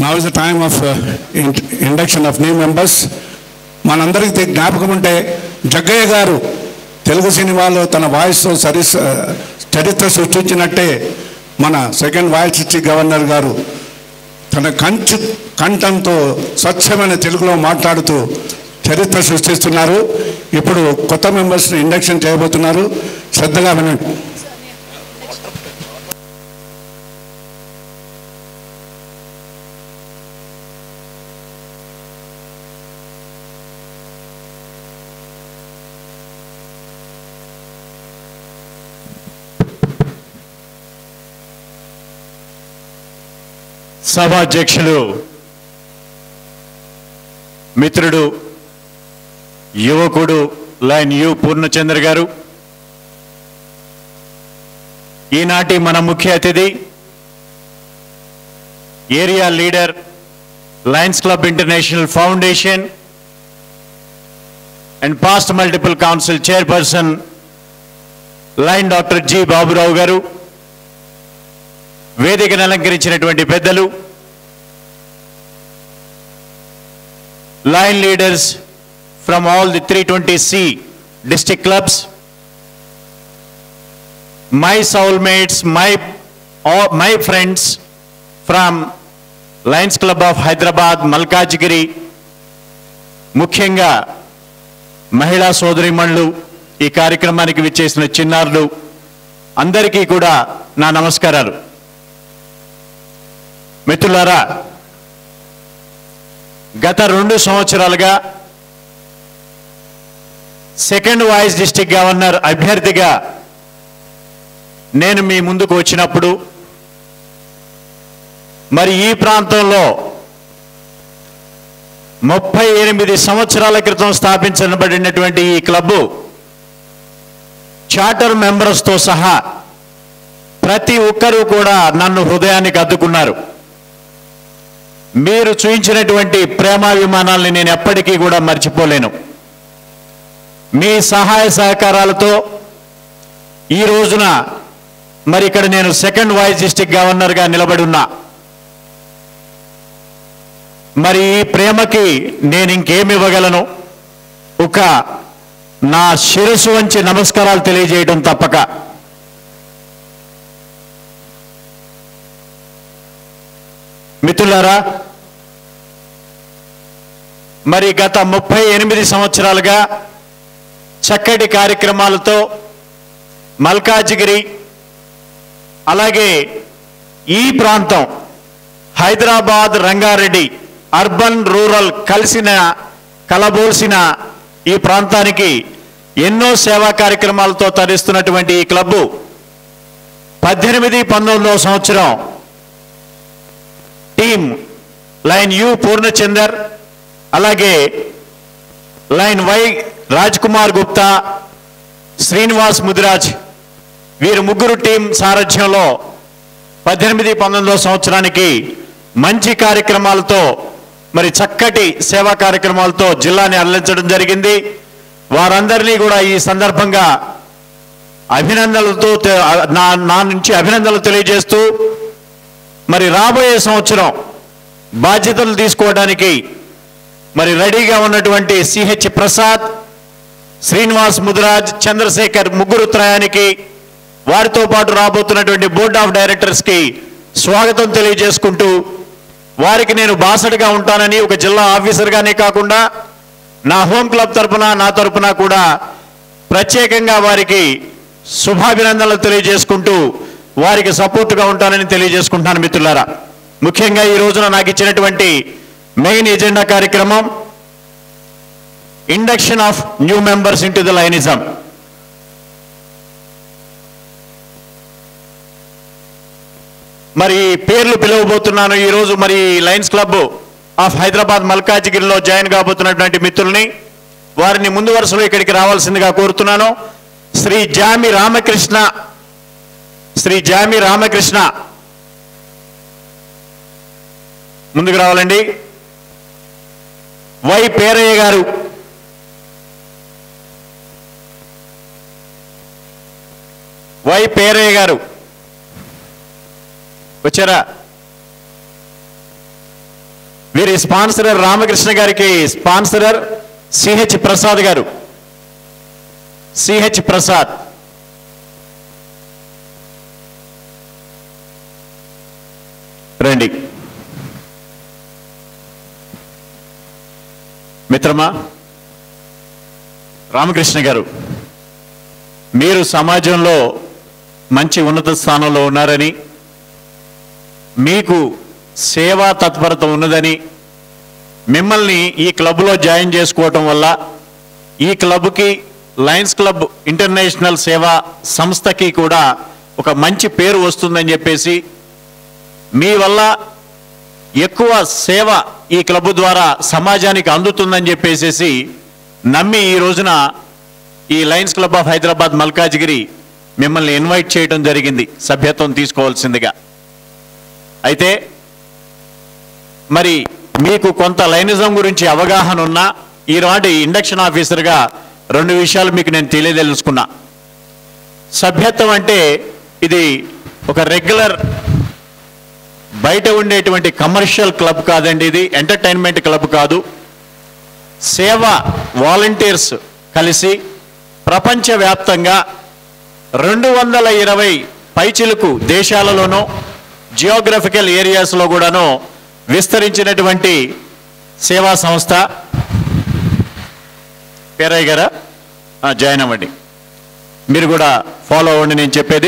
now is the time of induction of new members మనందరికీ తె- జ్ఞాపకం ఉంటే జగ్గయ్య గారు తెలుగు సినిమాలో తన వాయిస్తో సరి చరిత్ర సృష్టించినట్టే మన సెకండ్ వాయిస్ ఇచ్చి గవర్నర్ గారు తన కంచు కంఠంతో స్వచ్ఛమైన తెలుగులో మాట్లాడుతూ చరిత్ర సృష్టిస్తున్నారు ఇప్పుడు కొత్త మెంబర్స్ని ఇండక్షన్ చేయబోతున్నారు శ్రద్ధగా వినండి సభాధ్యక్షులు మిత్రుడు యువకుడు లైన్ యు పూర్ణచంద్ర గారు ఈనాటి మన ముఖ్య అతిథి area leader Lions Club International Foundation and past multiple council chairperson Lion doctor G Baburao garu వేదికను అలంకరించినటువంటి పెద్దలు Lion leaders from all the three twenty C district clubs my soulmates my my friends from Lions Club of Hyderabad Malkajgiri ముఖ్యంగా మహిళా సోదరిమణులు ఈ కార్యక్రమానికి విచ్చేసిన చిన్నారులు అందరికీ కూడా నా నమస్కారాలు మిత్రులారా గత రెండు సంవత్సరాలుగా సెకండ్ వాయిస్ డిస్టిక్ గవర్నర్ అభ్యర్థిగా నేను మీ ముందుకు వచ్చినప్పుడు మరి ఈ ప్రాంతంలో ముప్పై ఎనిమిది సంవత్సరాల క్రితం స్థాపించబడినటువంటి ఈ క్లబ్బు చార్టర్ మెంబర్స్తో సహా ప్రతి ఒక్కరూ కూడా నన్ను హృదయానికి అద్దుకున్నారు మీరు చూపించినటువంటి ప్రేమాభిమానాల్ని నేను ఎప్పటికీ కూడా మర్చిపోలేను మీ సహాయ సహకారాలతో ఈ రోజున మరి ఇక్కడ నేను సెకండ్ వాయిస్ డిస్టిక్ గవర్నర్గా నిలబడి ఉన్నా మరి ఈ ప్రేమకి నేను ఇంకేమి ఇవ్వగలను ఒక నా శిరస్సు వంచి నమస్కారాలు తెలియజేయడం తప్పక మిత్రులారా మరి గత ముప్పై ఎనిమిది సంవత్సరాలుగా చక్కటి కార్యక్రమాలతో మల్కాజిగిరి అలాగే ఈ ప్రాంతం హైదరాబాద్ రంగారెడ్డి అర్బన్ రూరల్ కలిసిన కలబోల్సిన ఈ ప్రాంతానికి ఎన్నో సేవా కార్యక్రమాలతో తరిస్తున్నటువంటి ఈ క్లబ్బు పద్దెనిమిది పంతొమ్మిదవ సంవత్సరం టీం లైన్ యు పూర్ణచందర్ అలాగే లైన్ వై రాజ్ కుమార్ గుప్తా శ్రీనివాస్ ముదిరాజ్ వీరు ముగ్గురు టీం సారథ్యంలో పద్దెనిమిది పంతొమ్మిదో సంవత్సరానికి మంచి కార్యక్రమాలతో మరి చక్కటి సేవా కార్యక్రమాలతో జిల్లాని అల్లించడం జరిగింది వారందరినీ కూడా ఈ సందర్భంగా అభినందనలతో తె- నా నా నుంచి అభినందనలు తెలియజేస్తూ మరి రాబోయే సంవత్సరం బాధ్యతలు తీసుకోవడానికి మరి రెడీగా ఉన్నటువంటి సిహెచ్ ప్రసాద్ శ్రీనివాస్ ముదిరాజ్ చంద్రశేఖర్ ముగ్గురు త్రయానికి వారితో పాటు రాబోతున్నటువంటి బోర్డ్ ఆఫ్ డైరెక్టర్స్ కి స్వాగతం తెలియజేసుకుంటూ వారికి నేను బాసటగా ఉంటానని ఒక జిల్లా ఆఫీసర్గానే కాకుండా నా హోమ్ క్లబ్ తరపున నా తరపున కూడా ప్రత్యేకంగా వారికి శుభాభినందనలు తెలియజేసుకుంటూ వారికి సపోర్టుగా ఉంటానని తెలియజేసుకుంటున్నాను మిత్రులారా ముఖ్యంగా ఈ రోజున నాకు ఇచ్చినటువంటి మెయిన్ ఎజెండా కార్యక్రమం induction of new members into the Lionism మరి పేర్లు పిలవబోతున్నాను ఈ రోజు మరి లయన్స్ క్లబ్ ఆఫ్ హైదరాబాద్ మల్కాజిగిరిలో జాయిన్ కాబోతున్నటువంటి మిత్రుల్ని వారిని ముందు వరుసలో ఇక్కడికి రావాల్సిందిగా కోరుతున్నాను శ్రీ జామి రామకృష్ణ శ్రీ జామి రామకృష్ణ ముందుకు రావాలండి వై పేరయ్య గారు వై పేరయ్య గారు వచ్చారా వీరి స్పాన్సరర్ రామకృష్ణ గారికి స్పాన్సరర్ సిహెచ్ ప్రసాద్ గారు సిహెచ్ ప్రసాద్ రండి మిత్రమా రామకృష్ణ గారు మీరు సమాజంలో మంచి ఉన్నత స్థానంలో ఉన్నారని మీకు సేవా తత్పరత ఉన్నదని మిమ్మల్ని ఈ క్లబ్లో జాయిన్ చేసుకోవటం వల్ల ఈ క్లబ్కి లయన్స్ క్లబ్ ఇంటర్నేషనల్ సేవా సంస్థకి కూడా ఒక మంచి పేరు వస్తుందని చెప్పేసి మీ వల్ల ఎక్కువ సేవ ఈ క్లబ్ ద్వారా సమాజానికి అందుతుందని చెప్పేసేసి నమ్మి ఈ రోజున ఈ Lions Club of Hyderabad Malkajgiri మిమ్మల్ని ఇన్వైట్ చేయడం జరిగింది సభ్యత్వం తీసుకోవాల్సిందిగా అయితే మరి మీకు కొంత లైనిజం గురించి అవగాహన ఉన్నా ఈనాటి ఇండక్షన్ ఆఫీసర్గా రెండు విషయాలు మీకు నేను తెలియదలుచుకున్నా సభ్యత్వం అంటే ఇది ఒక రెగ్యులర్ బయట ఉండేటువంటి కమర్షియల్ క్లబ్ కాదండి ఇది ఎంటర్టైన్మెంట్ క్లబ్ కాదు సేవ వాలంటీర్స్ కలిసి ప్రపంచవ్యాప్తంగా రెండు వందల ఇరవై పైచిలుకు దేశాలలోనూ జియోగ్రఫికల్ ఏరియాస్లో కూడాను విస్తరించినటువంటి సేవా సంస్థ పేరయ్య గారా ఆ, జాయిన్ అవ్వండి మీరు కూడా ఫాలో అవ్వండి నేను చెప్పేది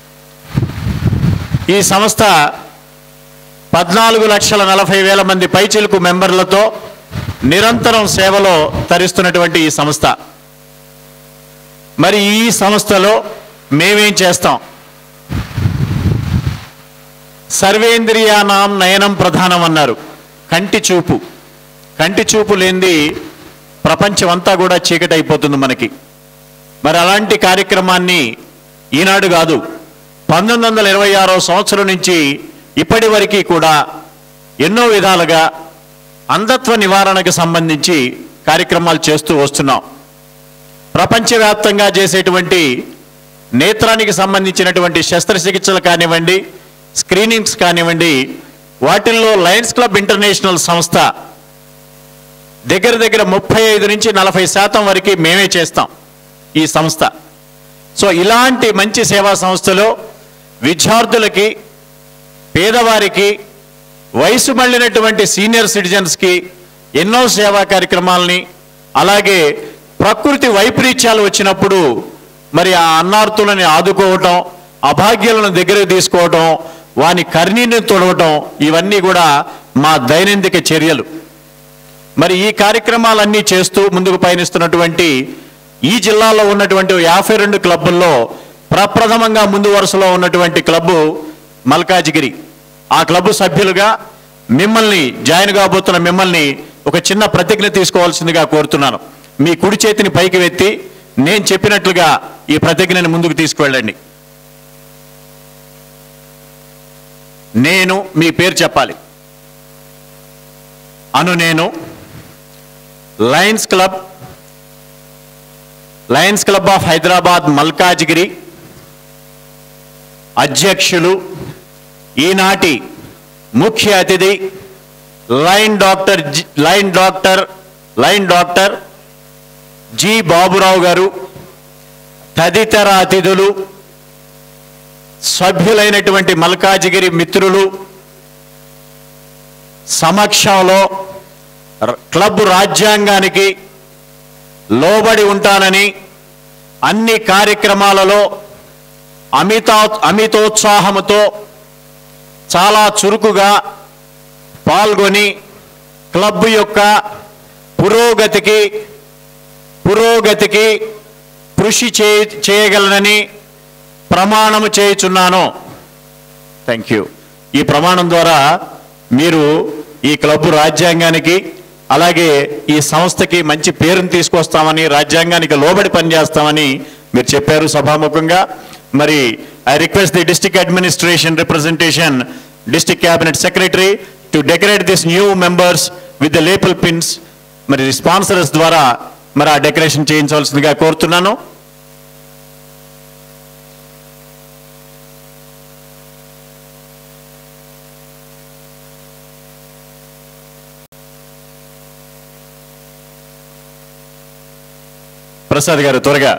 ఈ సంస్థ పద్నాలుగు లక్షల నలభై వేల మంది పైచిలుకు మెంబర్లతో నిరంతరం సేవలో తరిస్తున్నటువంటి ఈ సంస్థ మరి ఈ సంస్థలో మేమేం చేస్తాం సర్వేంద్రియానాం నయనం ప్రధానం అన్నారు కంటి చూపు కంటి చూపు లేనిది ప్రపంచం అంతా కూడా చీకటి అయిపోతుంది మనకి మరి అలాంటి కార్యక్రమాన్ని ఈనాడు కాదు పంతొమ్మిది వందల ఇరవై ఆరో సంవత్సరం నుంచి ఇప్పటి వరకు కూడా ఎన్నో విధాలుగా అంధత్వ నివారణకు సంబంధించి కార్యక్రమాలు చేస్తూ వస్తున్నాం ప్రపంచవ్యాప్తంగా చేసేటువంటి నేత్రానికి సంబంధించినటువంటి శస్త్రచికిత్సలు కానివ్వండి స్క్రీనింగ్స్ కానివ్వండి వాటిల్లో లయన్స్ క్లబ్ ఇంటర్నేషనల్ సంస్థ దగ్గర దగ్గర ముప్పై ఐదు నుంచి నలభై శాతం వరకు మేమే చేస్తాం ఈ సంస్థ సో ఇలాంటి మంచి సేవా సంస్థలో విద్యార్థులకి పేదవారికి వయసు మళ్ళినటువంటి సీనియర్ సిటిజన్స్కి ఎన్నో సేవా కార్యక్రమాలని అలాగే ప్రకృతి వైపరీత్యాలు వచ్చినప్పుడు మరి ఆ అన్నార్తులని ఆదుకోవటం అభాగ్యులను దగ్గరకు తీసుకోవటం వాని కర్ణీని తొడవటం ఇవన్నీ కూడా మా దైనందిక చర్యలు మరి ఈ కార్యక్రమాలన్నీ చేస్తూ ముందుకు పయనిస్తున్నటువంటి ఈ జిల్లాలో ఉన్నటువంటి యాభై రెండు క్లబ్బుల్లో ప్రప్రథమంగా ముందు వరుసలో ఉన్నటువంటి క్లబ్బు మల్కాజిగిరి ఆ క్లబ్బు సభ్యులుగా మిమ్మల్ని జాయిన్ కాబోతున్న మిమ్మల్ని ఒక చిన్న ప్రతిజ్ఞ తీసుకోవాల్సిందిగా కోరుతున్నాను మీ కుడి చేతిని పైకి వెత్తి నేను చెప్పినట్లుగా ఈ ప్రతిజ్ఞని ముందుకు తీసుకువెళ్ళండి నేను మీ పేరు చెప్పాలి అను నేను Lions Club Lions Club of Hyderabad Malkajgiri అధ్యక్షులు ఈనాటి ముఖ్య అతిథి Lion doctor G- Lion doctor Lion doctor G Baburao garu తదితర అతిథులు సభ్యులైనటువంటి మల్కాజిగిరి మిత్రులు సమక్షంలో ర- క్లబ్ రాజ్యాంగానికి లోబడి ఉంటానని అన్ని కార్యక్రమాలలో అమితా అమితోత్సాహముతో చాలా చురుకుగా పాల్గొని క్లబ్ యొక్క పురోగతికి పురోగతికి కృషి చే చేయగలనని ప్రమాణము చేయుచున్నాను థ్యాంక్ యూ ఈ ప్రమాణం ద్వారా మీరు ఈ క్లబ్ రాజ్యాంగానికి అలాగే ఈ సంస్థకి మంచి పేరును తీసుకొస్తామని రాజ్యాంగానికి లోబడి పనిచేస్తామని మీరు చెప్పారు సభాముఖంగా మరి I request the district administration representation district cabinet secretary to decorate this new members with the lapel pins మరి స్పాన్సర్స్ ద్వారా మరి ఆ డెకరేషన్ చేయించవలసిందిగా కోరుతున్నాను ప్రసాద్ గారు త్వరగా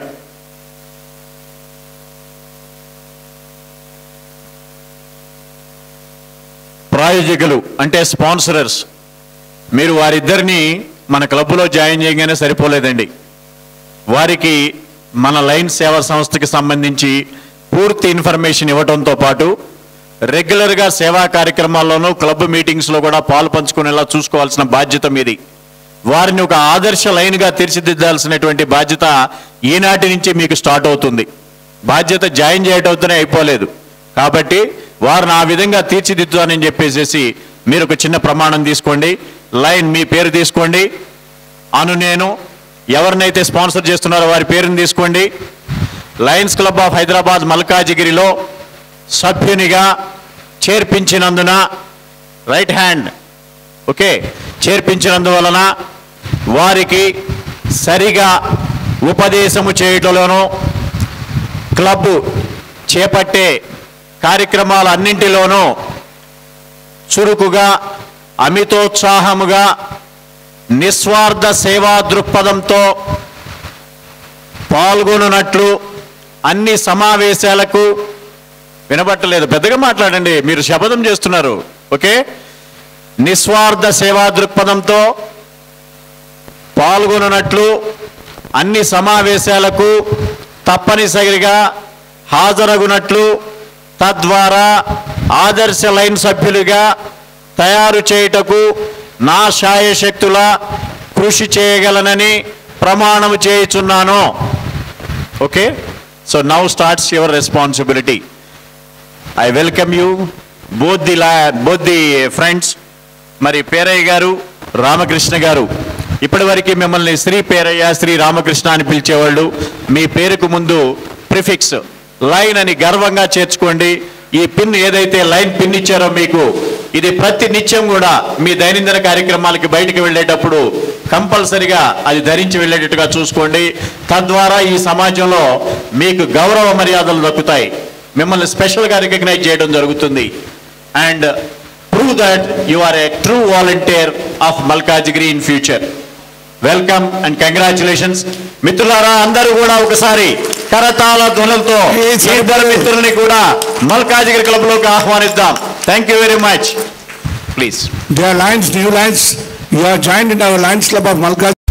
ప్రాయోజకులు అంటే స్పాన్సరర్స్ మీరు వారిద్దరిని మన క్లబ్లో జాయిన్ చేయగానే సరిపోలేదండి వారికి మన లైన్ సేవా సంస్థకి సంబంధించి పూర్తి ఇన్ఫర్మేషన్ ఇవ్వడంతో పాటు రెగ్యులర్గా సేవా కార్యక్రమాల్లోనూ క్లబ్ మీటింగ్స్లో కూడా పాలు పంచుకునేలా చూసుకోవాల్సిన బాధ్యత మీది వారిని ఒక ఆదర్శ లైన్గా తీర్చిదిద్దాల్సినటువంటి బాధ్యత ఈనాటి నుంచి మీకు స్టార్ట్ అవుతుంది బాధ్యత జాయిన్ చేయటంతోనే అయిపోలేదు కాబట్టి వారిని ఆ విధంగా తీర్చిదిద్దుతానని చెప్పేసి మీరు ఒక చిన్న ప్రమాణం తీసుకోండి లైన్ మీ పేరు తీసుకోండి అను నేను ఎవరినైతే స్పాన్సర్ చేస్తున్నారో వారి పేరుని తీసుకోండి లయన్స్ క్లబ్ ఆఫ్ హైదరాబాద్ మల్కాజిగిరిలో సభ్యునిగా చేర్పించినందున రైట్ హ్యాండ్ ఓకే చేర్పించినందువలన వారికి సరిగా ఉపదేశము చేయటంలోనూ క్లబ్ చేపట్టే కార్యక్రమాలన్నింటిలోనూ చురుకుగా అమితోత్సాహముగా నిస్వార్థ సేవా దృక్పథంతో పాల్గొనున్నట్లు అన్ని సమావేశాలకు వినబట్టలేదు పెద్దగా మాట్లాడండి మీరు శపథం చేస్తున్నారు ఓకే నిస్వార్థ సేవా దృక్పథంతో పాల్గొనున్నట్లు అన్ని సమావేశాలకు తప్పనిసరిగా హాజరగునట్లు తద్వారా ఆదర్శ లైన్ సభ్యులుగా తయారు చేయుటకు నా శాయశక్తుల కృషి చేయగలనని ప్రమాణం చేయుచున్నాను okay so now starts your responsibility I welcome you both the లా బోత్ ది ఫ్రెండ్స్ మరి పేరయ్య గారు రామకృష్ణ గారు ఇప్పటివరకు మిమ్మల్ని శ్రీ పేరయ్య శ్రీ రామకృష్ణ అని పిలిచేవాళ్ళు మీ పేరుకు ముందు ప్రిఫిక్స్ లైన్ అని గర్వంగా చేర్చుకోండి ఈ పిన్ ఏదైతే లైన్ పిన్ ఇచ్చారో మీకు ఇది ప్రతి నిత్యం కూడా మీ దైనందిన కార్యక్రమాలకి బయటికి వెళ్ళేటప్పుడు కంపల్సరిగా అది ధరించి వెళ్ళేటట్టుగా చూసుకోండి తద్వారా ఈ సమాజంలో మీకు గౌరవ మర్యాదలు దక్కుతాయి మిమ్మల్ని స్పెషల్గా రికగ్నైజ్ చేయడం జరుగుతుంది and prove that you are a true volunteer of Malkajgiri in future welcome and congratulations మిత్రులారా అందరూ కూడా ఒకసారి కరతాళ ధ్వనులతో ఈ ఇద్దరు మిత్రుల్ని కూడా మల్కాజిగిరి క్లబ్ లోకి ఆహ్వానిద్దాం thank you very much please Dear Lions, new Lions, you are joined in our Lions Club of Malka